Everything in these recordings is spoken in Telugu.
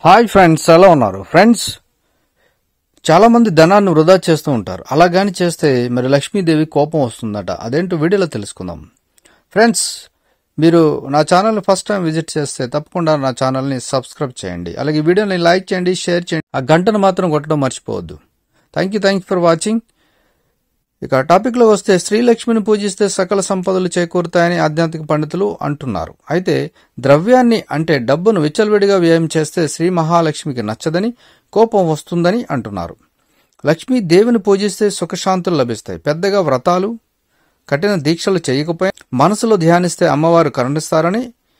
హాయ్ ఫ్రెండ్స్ ఎలా ఉన్నారు ఫ్రెండ్స్ చాలా మంది ధనాన్ని వృధా చేస్తూ ఉంటారు అలా గాని చేస్తే మరి లక్ష్మీదేవి కోపం వస్తుందట అదేంటో వీడియోలో తెలుసుకుందాం ఫ్రెండ్స్ మీరు నా ఛానల్ని ఫస్ట్ టైం విజిట్ చేస్తే తప్పకుండా నా ఛానల్ని సబ్స్క్రైబ్ చేయండి అలాగే ఈ వీడియోని లైక్ చేయండి షేర్ చేయండి ఆ గంటను మాత్రం కొట్టడం మర్చిపోవద్దు thank you thank you for watching ఇక టాపిక్ లో వస్తే శ్రీలక్ష్మిని పూజిస్తే సకల సంపదలు చేకూరుతాయని ఆధ్యాత్మిక పండితులు అంటున్నారు అయితే ద్రవ్యాన్ని అంటే డబ్బును విచ్చలవిడిగా వ్యయం చేస్తే శ్రీ మహాలక్ష్మికి నచ్చదని కోపం వస్తుందని అంటున్నారు లక్ష్మీ దేవిని పూజిస్తే సుఖశాంతులు లభిస్తాయి పెద్దగా వ్రతాలు కఠిన దీక్షలు చేయకపోయి మనసులో ధ్యానిస్తే అమ్మవారు కరుణిస్తారని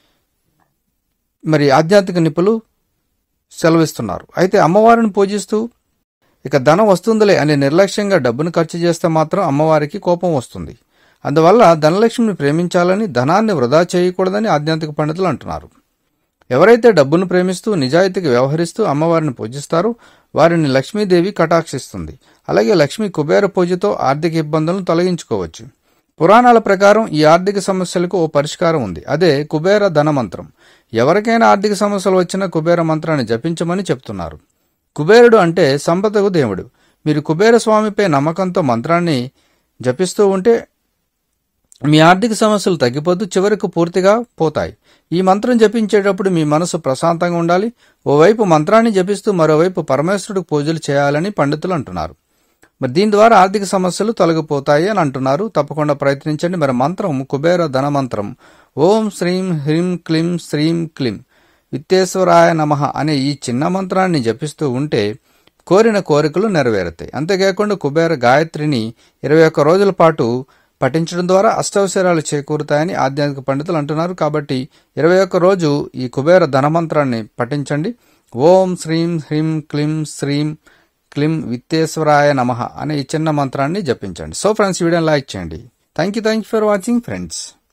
మరి ఆధ్యాత్మిక నిపుణులు సెలవిస్తున్నారు అయితే అమ్మవారిని పూజిస్తూ ఇక ధనం వస్తుందిలే అని నిర్లక్ష్యంగా డబ్బును ఖర్చు చేస్తే మాత్రం అమ్మవారికి కోపం వస్తుంది అందువల్ల ధనలక్ష్మిని ప్రేమించాలని ధనాన్ని వృధా చేయకూడదని ఆధ్యాత్మిక పండితులు అంటున్నారు ఎవరైతే డబ్బును ప్రేమిస్తూ నిజాయితీగా వ్యవహరిస్తూ అమ్మవారిని పూజిస్తారో వారిని లక్ష్మీదేవి కటాక్షిస్తుంది అలాగే లక్ష్మీ కుబేర పూజతో ఆర్థిక ఇబ్బందులను తొలగించుకోవచ్చు పురాణాల ప్రకారం ఈ ఆర్థిక సమస్యలకు ఓ పరిష్కారం ఉంది అదే కుబేర ధన మంత్రం ఎవరికైనా ఆర్థిక సమస్యలు వచ్చినా కుబేర మంత్రాన్ని జపించమని చెప్తున్నారు కుబేరుడు అంటే సంపదకు దేవుడు మీరు కుబేర స్వామిపై నమ్మకంతో మంత్రాన్ని జపిస్తూ ఉంటే మీ ఆర్థిక సమస్యలు తగ్గిపోతూ చివరకు పూర్తిగా పోతాయి ఈ మంత్రం జపించేటప్పుడు మీ మనసు ప్రశాంతంగా ఉండాలి ఓవైపు మంత్రాన్ని జపిస్తూ మరోవైపు పరమేశ్వరుడికి పూజలు చేయాలని పండితులు అంటున్నారు మరి దీని ద్వారా ఆర్థిక సమస్యలు తొలగిపోతాయి అని అంటున్నారు తప్పకుండా ప్రయత్నించండి మరి మంత్రం కుబేర ధన మంత్రం ఓం శ్రీం హ్రీం క్లీం శ్రీం క్లీం విత్తేశ్వరాయ నమః అనే ఈ చిన్న మంత్రాన్ని జపిస్తూ ఉంటే కోరిన కోరికలు నెరవేరుతాయి అంతేకాకుండా కుబేర గాయత్రిని ఇరవై ఒక్క రోజుల పాటు పఠించడం ద్వారా అష్టవసరాలు చేకూరుతాయని ఆధ్యాత్మిక పండితులు అంటున్నారు కాబట్టి ఇరవై ఒక్క రోజు ఈ కుబేర ధనమంత్రాన్ని పఠించండి ఓం శ్రీం హ్రీం క్లీం శ్రీం క్లీం విత్తేశ్వరాయ నమః అనే ఈ చిన్న మంత్రాన్ని జపించండి సో ఫ్రెండ్స్ వీడియోని లైక్ చేయండి thank you thank you for watching friends